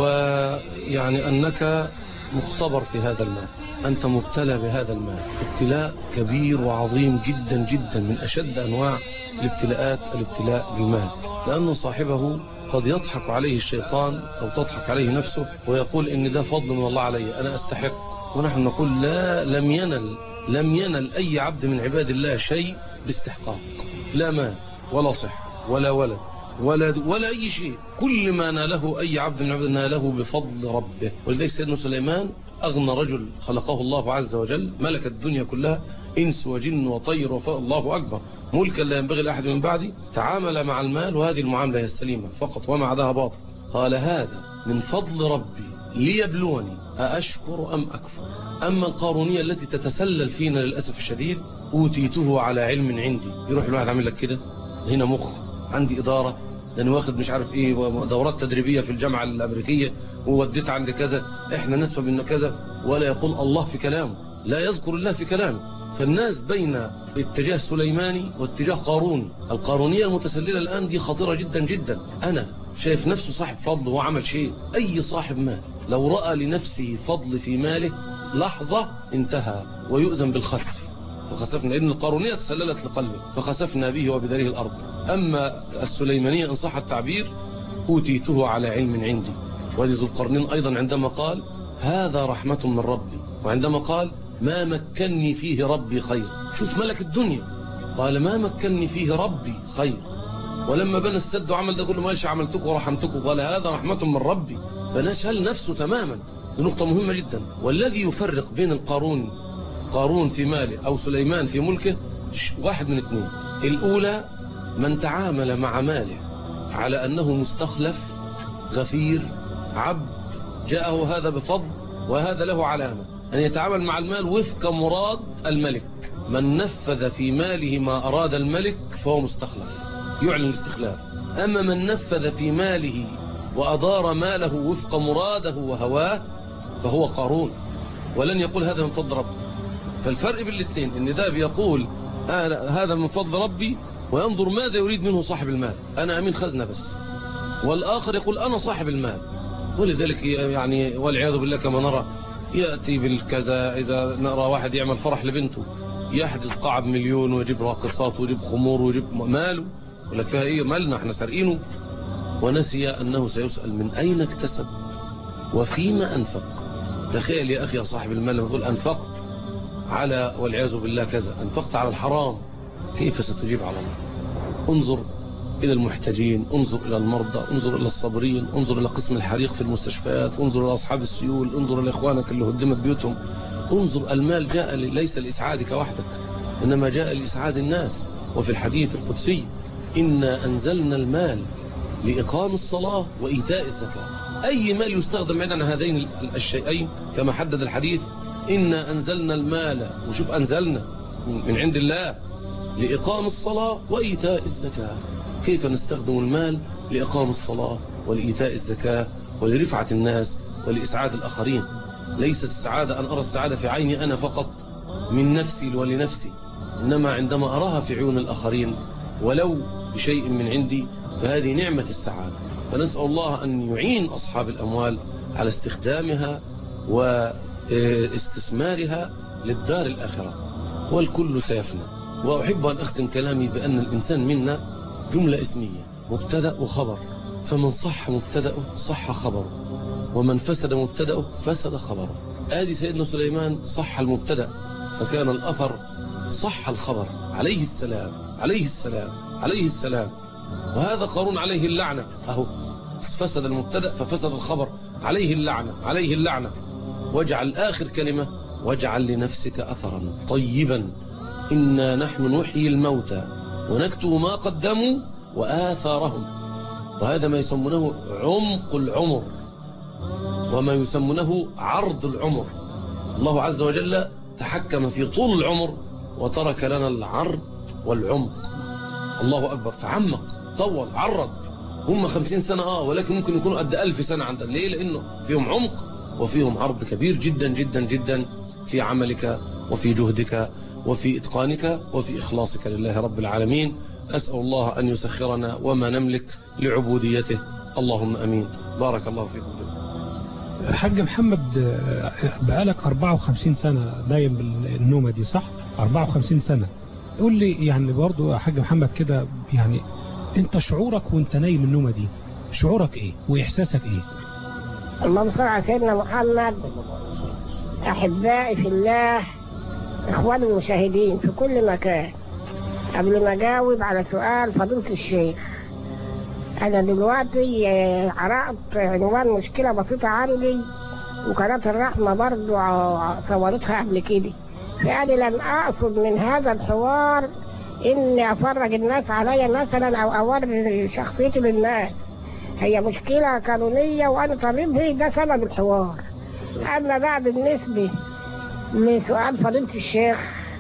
ويعني أنك مختبر في هذا المال أنت مبتلى بهذا المال ابتلاء كبير وعظيم جدا جدا من أشد أنواع الابتلاءات الابتلاء بالمال لأن صاحبه قد يضحك عليه الشيطان أو تضحك عليه نفسه ويقول إن ده فضل من الله علي أنا أستحق ونحن نقول لا لم ينل لم ينل أي عبد من عباد الله شيء باستحقاق لا مال ولا صحة ولا ولد ولا ولا أي شيء كل ما ناله أي عبد من عباد الله ناله بفضل ربه ولذلك سيدنا سليمان أغنى رجل خلقه الله عز وجل ملك الدنيا كلها إنس وجن وطير وفاء الله أكبر ملكا لا ينبغي لأحد من بعدي تعامل مع المال وهذه المعاملة هي السليمة فقط وما عداها باطل قال هذا من فضل ربي ليبلوني أأشكر أم أكفر أما القارونية التي تتسلل فينا للأسف الشديد أوتيته على علم عندي يروح الواحد عامل لك كده هنا مخ عندي إدارة لأني واخد مش عارف إيه دورات تدريبية في الجامعة الأمريكية ووديت عند كذا إحنا نسبة من كذا ولا يقول الله في كلامه لا يذكر الله في كلامه فالناس بين اتجاه سليماني واتجاه قارون القارونية المتسللة الآن دي خطيرة جدا جدا أنا شايف نفسه صاحب فضل وعمل شيء أي صاحب مال لو رأى لنفسه فضل في ماله لحظة انتهى ويؤذن بالخسف فخسفنا لأن القارونية تسللت لقلبه فخسفنا به وبداره الأرض أما السليمانية إن صح التعبير أوتيته على علم عندي ولذو ذو القرنين أيضا عندما قال هذا رحمة من ربي وعندما قال ما مكني فيه ربي خير شوف ملك الدنيا قال ما مكني فيه ربي خير ولما بنى السد وعمل ده كله ماشي عملتك ورحمتك قال هذا رحمة من ربي فنشهل نفسه تماما دي نقطة مهمة جدا والذي يفرق بين القارون قارون في ماله أو سليمان في ملكه واحد من اثنين الأولى من تعامل مع ماله على أنه مستخلف غفير عبد جاءه هذا بفضل وهذا له علامة أن يتعامل مع المال وفق مراد الملك من نفذ في ماله ما أراد الملك فهو مستخلف يعلن الاستخلاف أما من نفذ في ماله وأدار ماله وفق مراده وهواه فهو قارون ولن يقول هذا من فضل ربي فالفرق بين الاثنين ان ده بيقول هذا من فضل ربي وينظر ماذا يريد منه صاحب المال أنا أمين خزنة بس والآخر يقول أنا صاحب المال ولذلك يعني والعياذ بالله كما نرى يأتي بالكذا إذا نرى واحد يعمل فرح لبنته يحجز قاعة بمليون ويجيب راقصات ويجيب خمور ويجيب ماله يقول لك فيها إيه مالنا احنا سارقينه ونسي أنه سيسأل من أين اكتسب وفيما أنفق تخيل يا أخي يا صاحب المال لما تقول أنفقت على والعياذ بالله كذا أنفقت على الحرام كيف ستجيب على الله انظر إلى المحتاجين انظر إلى المرضى انظر إلى الصابرين انظر إلى قسم الحريق في المستشفيات انظر إلى أصحاب السيول انظر إلى إخوانك اللي هدمت بيوتهم انظر المال جاء ليس لإسعادك وحدك إنما جاء لإسعاد الناس وفي الحديث القدسي إنا أنزلنا المال لإقام الصلاة وإيتاء الزكاة أي مال يستخدم عن هذين الشيئين كما حدد الحديث إنا أنزلنا المال وشوف أنزلنا من عند الله لإقام الصلاة وإيتاء الزكاة كيف نستخدم المال لإقام الصلاة ولإيتاء الزكاة ولرفعة الناس ولإسعاد الآخرين ليست السعادة أن أرى السعادة في عيني أنا فقط من نفسي ولنفسي إنما عندما أراها في عيون الآخرين ولو بشيء من عندي فهذه نعمة السعادة فنسأل الله أن يعين أصحاب الأموال على استخدامها واستثمارها للدار الآخرة والكل سيفنى وأحب أن أختم كلامي بأن الإنسان منا جملة اسمية مبتدأ وخبر فمن صح مبتدأه صح خبره ومن فسد مبتدأه فسد خبره آدي سيدنا سليمان صح المبتدأ فكان الأثر صح الخبر عليه السلام عليه السلام عليه السلام وهذا قارون عليه اللعنة أهو فسد المبتدأ ففسد الخبر عليه اللعنة عليه اللعنة واجعل آخر كلمة واجعل لنفسك أثرا طيبا إنا نحن نحيي الموتى ونكتب ما قدموا وآثارهم وهذا ما يسمونه عمق العمر وما يسمونه عرض العمر الله عز وجل تحكم في طول العمر وترك لنا العرض والعمق الله أكبر فعمق طول عرض هم خمسين سنة آه ولكن ممكن يكونوا قد ألف سنة عندنا ليه لأنه فيهم عمق وفيهم عرض كبير جدا جدا جدا في عملك وفي جهدك وفي إتقانك وفي إخلاصك لله رب العالمين أسأل الله أن يسخرنا وما نملك لعبوديته اللهم أمين بارك الله فيكم جميعا
حاج محمد آه، بقالك 54 سنة دايم بالنومة دي صح 54 سنة قول لي يعني برضو يا حاج محمد كده يعني انت شعورك وانت نايم النومة دي شعورك ايه واحساسك ايه
اللهم صل على سيدنا محمد أحبائي في الله إخواني المشاهدين في كل مكان قبل ما أجاوب على سؤال فضيلة الشيخ أنا دلوقتي آه، عرقت عنوان مشكلة بسيطة عندي وقناة الرحمة برضو ع- صورتها قبل كده فأنا لم أقصد من هذا الحوار إني أفرج الناس عليا مثلا أو أوري شخصيتي للناس هي مشكلة قانونية وأنا طبيب هي ده سبب الحوار أما بقى بالنسبة لسؤال فضيلة الشيخ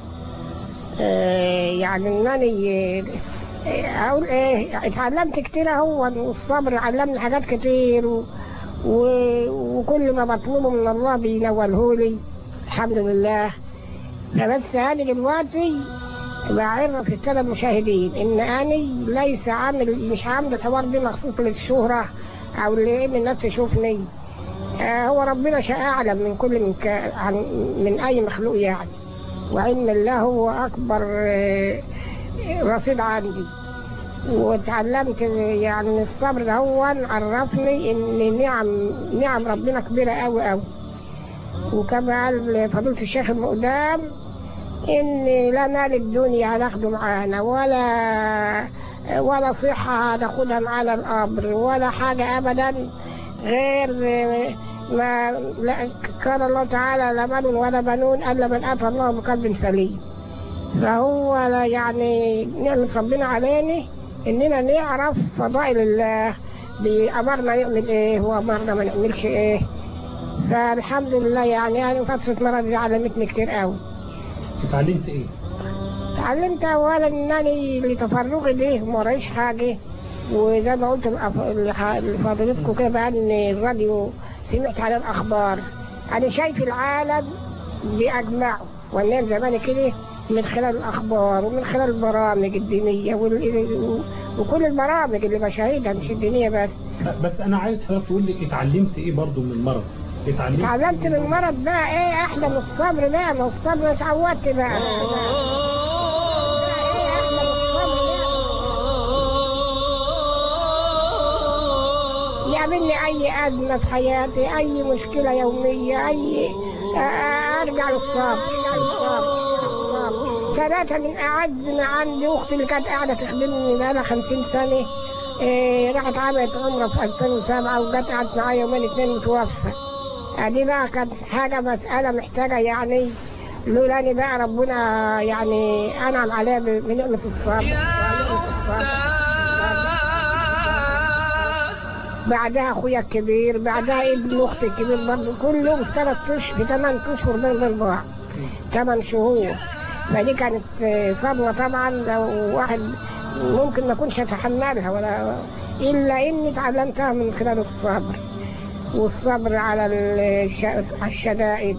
آه، يعني إنني آه، أقول إيه اتعلمت كتير أهو والصبر علمني حاجات كتير و... و... وكل ما بطلبه من الله بينولهولي الحمد لله فبس أنا دلوقتي بعرف في السادة المشاهدين إن أنا ليس عامل مش عامل الحوار دي مخصوص للشهرة أو لإن الناس تشوفني آه، هو ربنا شاء أعلم من كل من, ك... عن... من أي مخلوق يعني وعلم الله هو أكبر آه، رصيد عندي واتعلمت يعني من الصبر ده هو عرفني ان نعم نعم ربنا كبيره قوي قوي وكما قال فضيله الشيخ المقدام ان لا مال الدنيا هناخده معانا ولا ولا صحه هناخدها معانا الامر ولا حاجه ابدا غير ما لا قال الله تعالى لا مال ولا بنون الا من اتى الله بقلب سليم فهو لا يعني نعمة ربنا علينا اننا نعرف فضائل الله بأمرنا نعمل ايه وأمرنا ما نعملش ايه فالحمد لله يعني انا فترة مرض دي علمتني كتير قوي
اتعلمت ايه
اتعلمت اولا انني لتفرغي دي مرايش حاجة وزي ما قلت لأف- لح- لفضيلتكم كده بقى ان الراديو سمعت على الاخبار انا شايف العالم باجمعه والناس زمان كده من خلال الاخبار ومن خلال البرامج الدينيه وال- وكل البرامج اللي بشاهدها مش الدينيه بس
بس انا عايز حضرتك تقول لي اتعلمت ايه برضو من المرض اتعلمت
اتعلمت من المرض بقى ايه احلى من الصبر بقى ما الصبر اتعودت بقى ايه احلى من الصبر بقى يقابلني اي ازمه في حياتي اي مشكله يوميه اي ارجع للصبر ثلاثة من أعز ما عندي أختي اللي كانت قاعدة تخدمني بقالها 50 سنة إيه راحت عملت عمرة في 2007 وجت قعدت معايا يومين اتنين متوفى دي بقى كانت حاجة مسألة محتاجة يعني لولا أني بقى ربنا يعني أنعم عليها بنعمة الصبر ونعمة الصبر. بعدها اخويا الكبير بعدها ابن اختي الكبير برضه كلهم ثلاث اشهر في ثمان اشهر بين غير بعض ثمان شهور فدي كانت آه، صدمه طبعا لو واحد ممكن ما يكونش يتحملها ولا الا اني تعلمتها من خلال الصبر والصبر على الش- على الشدائد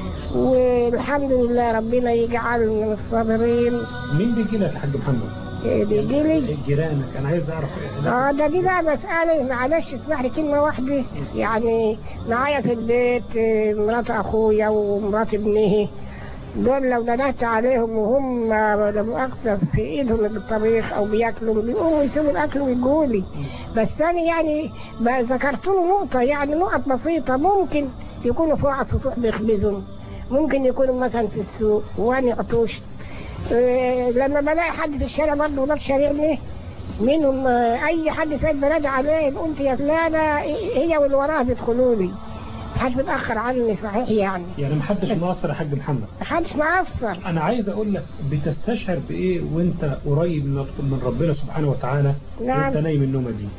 والحمد لله ربنا يجعلنا من الصابرين
مين بيجي لك يا حاج محمد؟
إيه بيجي لي
جيرانك انا عايز اعرف
اه ده دي بقى مسألة معلش اسمح لي كلمة واحدة يعني معايا في البيت آه، مرات أخويا ومرات ابنه دول لو ندهت عليهم وهم لا مؤاخذة في ايدهم الطبيخ او بياكلوا بيقوموا يسيبوا الاكل ويجوا لي بس انا يعني ما ذكرت له نقطة يعني نقط بسيطة ممكن يكونوا فوق على السطوح بيخبزهم ممكن يكونوا مثلا في السوق وانا عطوش إيه، لما بلاقي حد في الشارع برضه ده شارعني منهم آه، اي حد فات بنادي عليه قلت يا فلانه هي واللي وراها بيدخلوا لي محدش بيتاخر عني صحيح يعني
يعني محدش مقصر يا حاج محمد
محدش مقصر
انا عايز اقول لك بتستشعر بايه وانت قريب من من ربنا سبحانه وتعالى
نعم.
وانت نايم النومه دي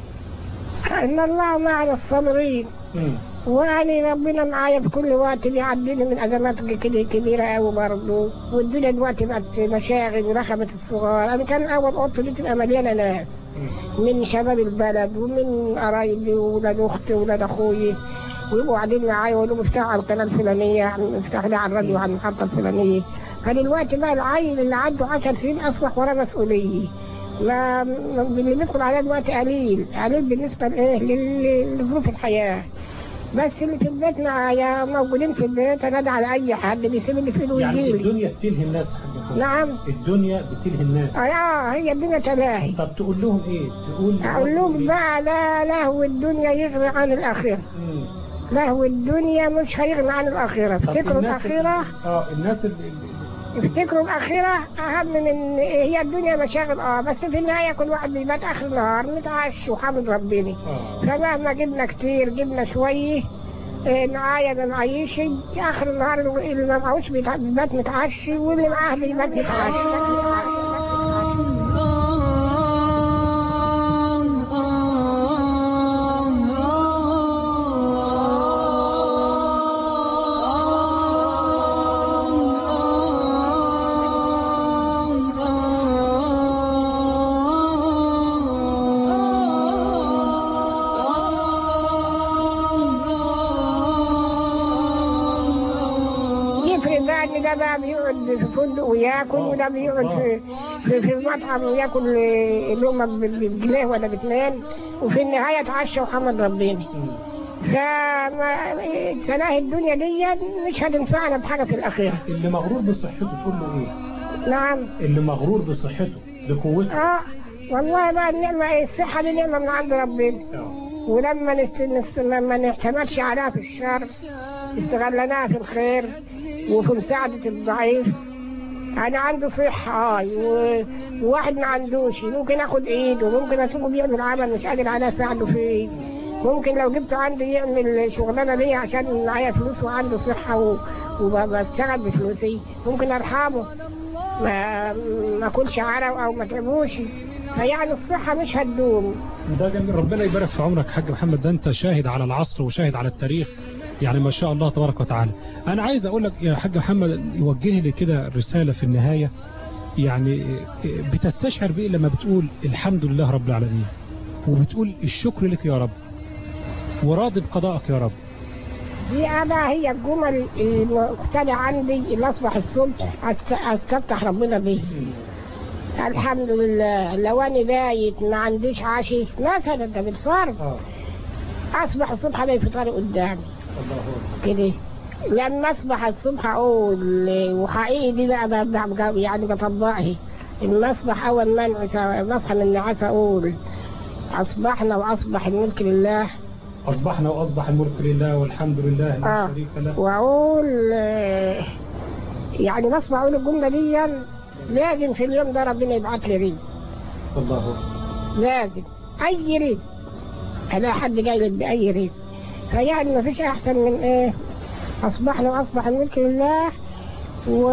ان الله مع الصابرين
مم.
ويعني ربنا معايا في كل وقت بيعديني من ازمات كده كبيره قوي برضه والدنيا دلوقتي بقت مشاغل ورخبت الصغار انا كان اول اوضتي دي تبقى مليانه ناس من شباب البلد ومن قرايبي وولاد اختي وولاد اخوي ويبقوا قاعدين معايا ويقولوا افتحوا على القناه الفلانيه افتحوا لي على الراديو على المحطه الفلانيه فدلوقتي بقى العيل اللي عنده 10 سنين اصبح وراه مسؤوليه ما ما- اللي بيدخل عليها دلوقتي قليل قليل بالنسبه لايه لل- لظروف الحياه بس اللي في البيت معايا موجودين في البيت انادي على اي حد بيسيب اللي في ايده
يعني
ويجيلي
الدنيا بتلهي الناس يا حاج محمد
نعم
الدنيا بتلهي الناس
اه هي الدنيا تلاهي
طب تقول لهم ايه تقول
اقول لهم بقى لا لهو الدنيا يغني عن الاخره
مم.
لهو الدنيا مش هيغني عن الاخره
طب
افتكروا
الناس اللي-
الاخره
اه الناس اللي اللي-
افتكروا الاخره اهم من هي الدنيا مشاغل اه بس في النهايه كل واحد بيبات اخر النهار متعش وحامد ربنا
اه
فمهما جبنا كتير جبنا شويه إيه، معايا ما معيش اخر النهار اللي ما معهوش بيتع- بيبات متعشي واللي معاه بيبات متعشي يفرق بقى ان ده بقى بيقعد في فندق وياكل وده بيقعد في في, في مطعم وياكل آه، لقمه ب- بجنيه ولا باتنين وفي النهايه اتعشى وحمد ربنا
مم.
فما تلاهي الدنيا دي مش هتنفعنا بحاجه في الاخره
اللي مغرور بصحته تقول له ايه
نعم
اللي مغرور بصحته بقوته
اه والله بقى النعمه إيه؟ الصحه دي نعمه من عند ربنا
آه.
ولما نست... نست... ما نعتمدش عليها في الشر استغلناها في الخير وفي مساعدة الضعيف أنا عندي صحة آه و... وواحد ما عندوش ممكن آخد إيده ممكن أسيبه بيعمل عمل مش قادر عليه أساعده فيه ممكن لو جبته عندي يعمل شغلانة ليه عشان معايا فلوس وعنده صحة و... وبشتغل بفلوسي ممكن أرحمه ما ما أكلش عرق أو ما تعبوش فيعني الصحة مش هتدوم
ده جميل ربنا يبارك في عمرك يا حاج محمد ده انت شاهد على العصر وشاهد على التاريخ يعني ما شاء الله تبارك وتعالى انا عايز اقول لك يا حاج محمد يوجه لي كده رسالة في النهاية يعني بتستشعر بايه لما بتقول الحمد لله رب العالمين وبتقول الشكر لك يا رب وراضي بقضائك يا رب
دي أنا هي الجمل المقتنعة عندي اللي أصبح الصبح أست- أستفتح ربنا به الحمد لله لو أنا بايت ما عنديش عشي مثلا ده بالفرض
اه
أصبح الصبح ألاقي فطاري قدامي
الله أكبر.
كده لما أصبح الصبح أقول وحقيقي دي بقى ب- ب- يعني بطبقها لما أصبح أول ما أنعس- ما أصحى من النعاس أقول أصبحنا وأصبح الملك لله
أصبحنا وأصبح الملك لله والحمد لله لا
آه.
شريك له
واقول آه، يعني بسمع اقول الجمله دي لازم في اليوم ده ربنا يبعت لي ريد
الله أكبر.
لازم اي ريد الاقي حد جاي لك باي ريد فيعني ما فيش احسن من ايه اصبحنا واصبح الملك لله و...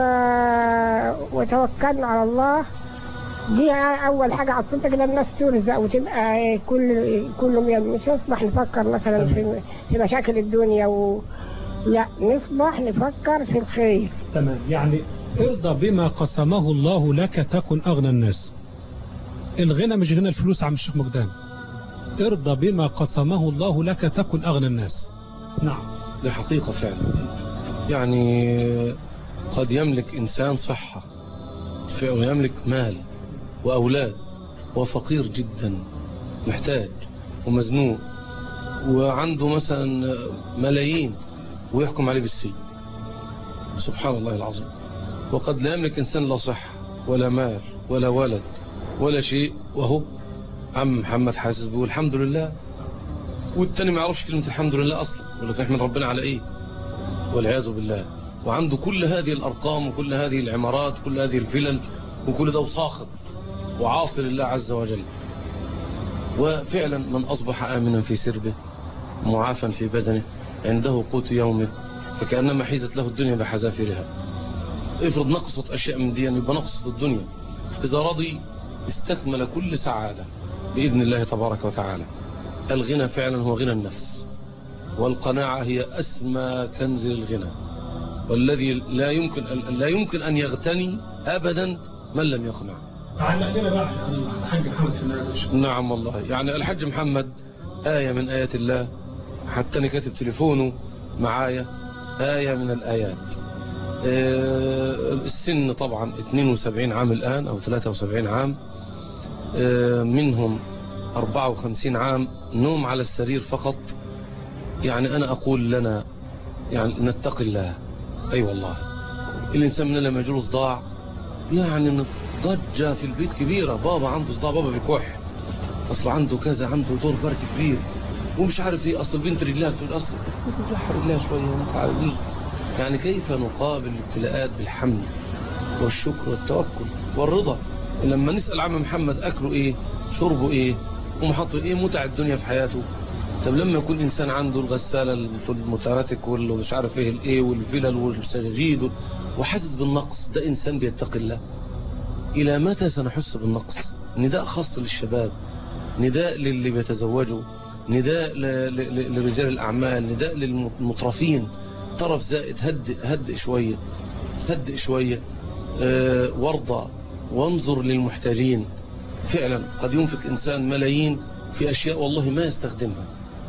وتوكلنا على الله دي اول حاجه عطيتها كده الناس ترزق وتبقى إيه كل كل يوم مش نصبح نفكر مثلا في في مشاكل الدنيا و... لا نصبح نفكر في الخير
تمام يعني ارضى بما قسمه الله لك تكن أغنى الناس الغنى مش غنى الفلوس عم الشيخ مقدام ارضى بما قسمه الله لك تكن أغنى الناس نعم
دي حقيقة فعلا يعني قد يملك إنسان صحة في- ويملك مال وأولاد وفقير جدا محتاج ومزنوق وعنده مثلا ملايين ويحكم عليه بالسجن سبحان الله العظيم وقد لا يملك إنسان لا صحة ولا مال ولا ولد ولا شيء وهو عم محمد حاسس بيقول الحمد لله والتاني ما يعرفش كلمة الحمد لله أصلا يقول لك نحمد ربنا على إيه والعياذ بالله وعنده كل هذه الأرقام وكل هذه العمارات وكل هذه الفلل وكل ده وساخط وعاصي لله عز وجل وفعلا من أصبح آمنا في سربه معافا في بدنه عنده قوت يومه فكأنما حيزت له الدنيا بحذافيرها افرض نقصت أشياء من دي يبقى نقصت الدنيا إذا رضي استكمل كل سعادة بإذن الله تبارك وتعالى الغنى فعلا هو غنى النفس والقناعة هي أسمى كنز الغنى والذي لا يمكن لا يمكن أن يغتني أبدا من لم يقنع
علقنا بقى الحاج محمد في النادي
نعم والله يعني الحج محمد آية من آيات الله حتى أنا كاتب تليفونه معايا آية من الآيات آه، السن طبعا 72 عام الآن أو 73 عام آه، منهم 54 عام نوم على السرير فقط يعني أنا أقول لنا يعني نتقي الله أي أيوة والله الإنسان مننا لما يجوله صداع يعني ضجة في البيت كبيرة بابا عنده صداع بابا بيكح أصل عنده كذا عنده دور برد كبير ومش عارف ايه أصل البنت رجلها تقول أصل تفتح رجلها شوية ومش عارف إيه. يعني كيف نقابل الابتلاءات بالحمد والشكر والتوكل والرضا لما نسأل عم محمد أكله إيه شربه إيه ومحطه إيه متع الدنيا في حياته طب لما يكون إنسان عنده الغسالة المتماتيك والمش عارف إيه الإيه والفلل والسجاجيد وحاسس بالنقص ده إنسان بيتقي الله إلى متى سنحس بالنقص نداء خاص للشباب نداء للي بيتزوجوا نداء ل- ل- لرجال الأعمال نداء للمطرفين طرف زائد هدئ هدئ شوية هدئ شوية آه، وارضى وانظر للمحتاجين فعلا قد ينفق إنسان ملايين في أشياء والله ما يستخدمها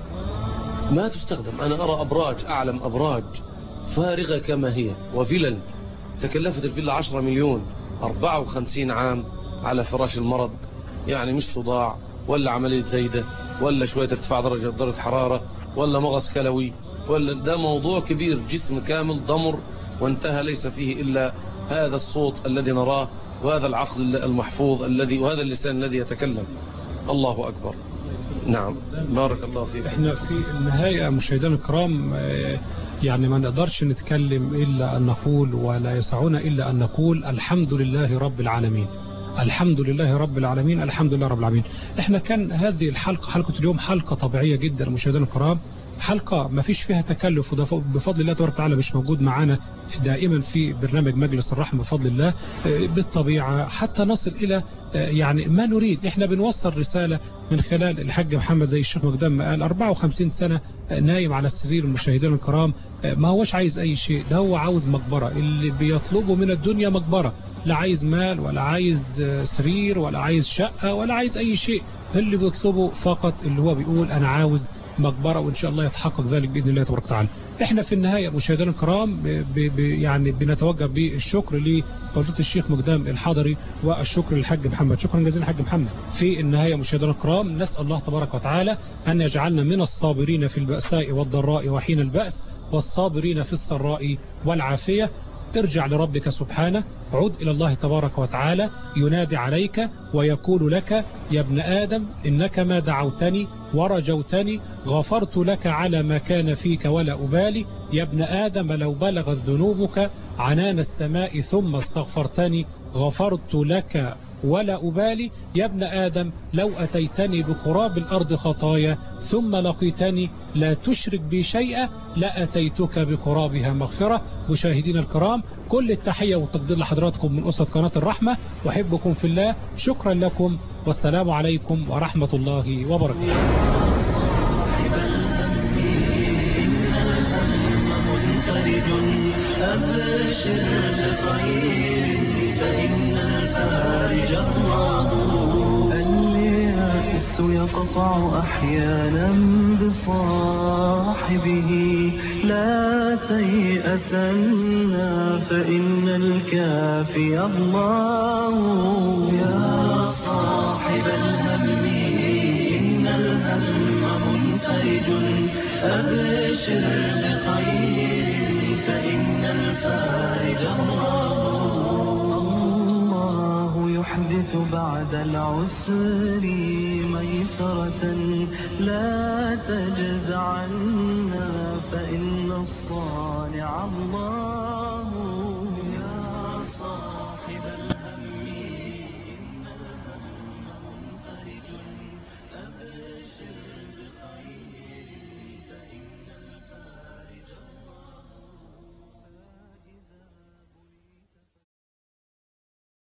ما تستخدم أنا أرى أبراج أعلم أبراج فارغة كما هي وفلل تكلفت الفيلا 10 مليون 54 عام على فراش المرض يعني مش صداع ولا عملية زايدة ولا شوية ارتفاع درجة درجة حرارة ولا مغص كلوي ولا ده موضوع كبير جسم كامل ضمر وانتهى ليس فيه إلا هذا الصوت الذي نراه وهذا العقل المحفوظ الذي وهذا اللسان الذي يتكلم الله أكبر نعم بارك الله فيك
احنا في النهاية مشاهدينا الكرام آه، يعني ما نقدرش نتكلم إلا أن نقول ولا يسعنا إلا أن نقول الحمد لله رب العالمين الحمد لله رب العالمين الحمد لله رب العالمين احنا كان هذه الحلقة حلقة اليوم حلقة طبيعية جدا مشاهدينا الكرام حلقة ما فيش فيها تكلف وده ف- بفضل الله تبارك وتعالى مش موجود معانا في- دائما في برنامج مجلس الرحمة بفضل الله آه، بالطبيعة حتى نصل إلى آه، يعني ما نريد احنا بنوصل رسالة من خلال الحاج محمد زي الشيخ مقدام ما قال 54 سنة آه، نايم على السرير المشاهدين الكرام آه، ما هوش عايز أي شيء ده هو عاوز مقبرة اللي بيطلبه من الدنيا مقبرة لا عايز مال ولا عايز آه، سرير ولا عايز شقة ولا عايز أي شيء اللي بيطلبه فقط اللي هو بيقول أنا عاوز مقبرة وإن شاء الله يتحقق ذلك بإذن الله تبارك وتعالى احنا في النهاية مشاهدينا الكرام ب ب يعني بنتوجه بالشكر لفضيلة الشيخ مقدام الحضري والشكر للحاج محمد شكرا جزيلا الحاج محمد في النهاية مشاهدينا الكرام نسأل الله تبارك وتعالى أن يجعلنا من الصابرين في البأساء والضراء وحين البأس والصابرين في السراء والعافية ارجع لربك سبحانه عد إلى الله تبارك وتعالى ينادي عليك ويقول لك يا ابن آدم إنك ما دعوتني ورجوتني غفرت لك على ما كان فيك ولا أبالي يا ابن آدم لو بلغت ذنوبك عنان السماء ثم استغفرتني غفرت لك ولا أبالي يا ابن آدم لو أتيتني بقراب الأرض خطايا ثم لقيتني لا تشرك بي شيئا لأتيتك بقرابها مغفرة مشاهدينا الكرام كل التحية والتقدير لحضراتكم من أسرة قناة الرحمة وأحبكم في الله شكرا لكم والسلام عليكم ورحمة الله وبركاته
أبشر بخير فإن الفارج الله اليأس يقطع أحيانا بصاحبه لا تيأسنا فإن الكافي الله يا صاحب الهم إن الهم منفرج أبشر بخير فإن الفارج الله الله يحدث بعد العسر ميسرة لا تجز عنا فإن الصانع الله